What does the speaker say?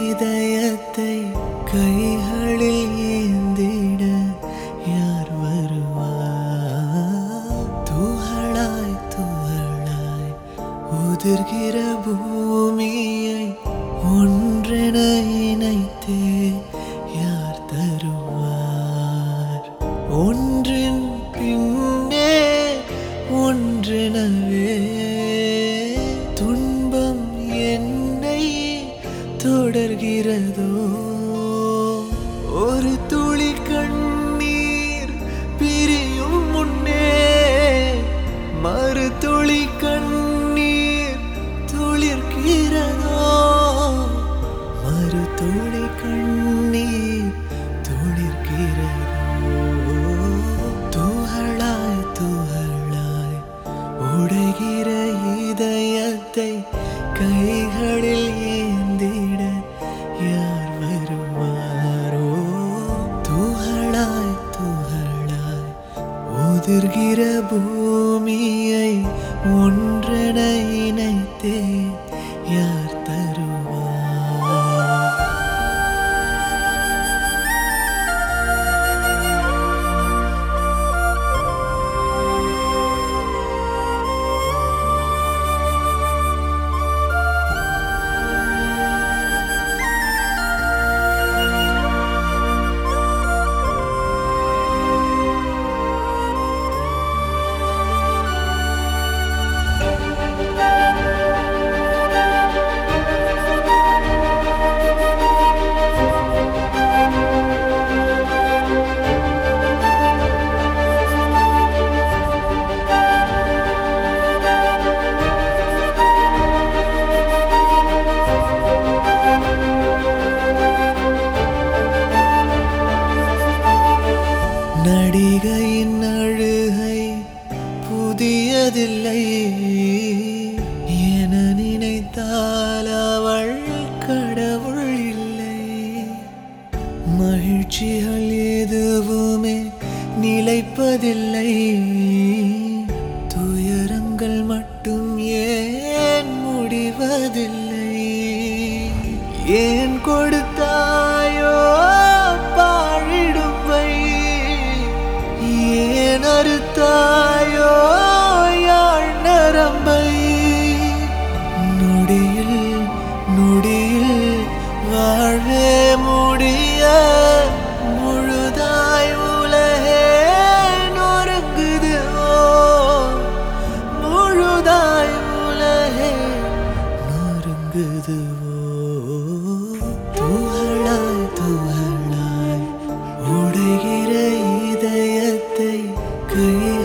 இதயத்தை கைகளில் ஏந்திட யார் வருவார் துகளாய் துகளாய் உதிர்கிற பூமியை ஒன்றென இணைத்தே யார் தருவார் ஒன்றின் பின்னே ஒன்றெனவே துன்பம் என்னை தொடர்கிறதோ ஒரு துளி கண்ணீர் பிரியும் முன்னே மறு துளி கண்ணீர் துளிர்கிறதோ மறு துளி கண்ணீர் துளிர்கிறதோ துகளாய் துகளாய் உடைகிற இதயத்தை கைகளில் ஏந்திட யார் வருவாரோ துகளாய் துகளாய் உதிர்கிற பூமியை ஒன்றென இணைத்தே யார் தருவார் நடிகையின் அழுகை புதியதில்லை என நினைத்தால் அவள் கடவுள் இல்லை மகிழ்ச்சிகள் எதுவுமே நிலைப்பதில்லை துயரங்கள் மட்டும் ஏன் முடிவதில்லை ஏன் கொடுத்தாயோ பாழிடும்பை ஏன் அறுத்தாயோ யாழ் நரம்பை நொடியில் நொடியில் வாழ்வே முடிய முழுதாய் உலகே நொறுங்குது ஓ முழுதாய் உலகே நொறுங்குது ஓ துகளாய் துகளாய் உடைகிற இதயத்தை கை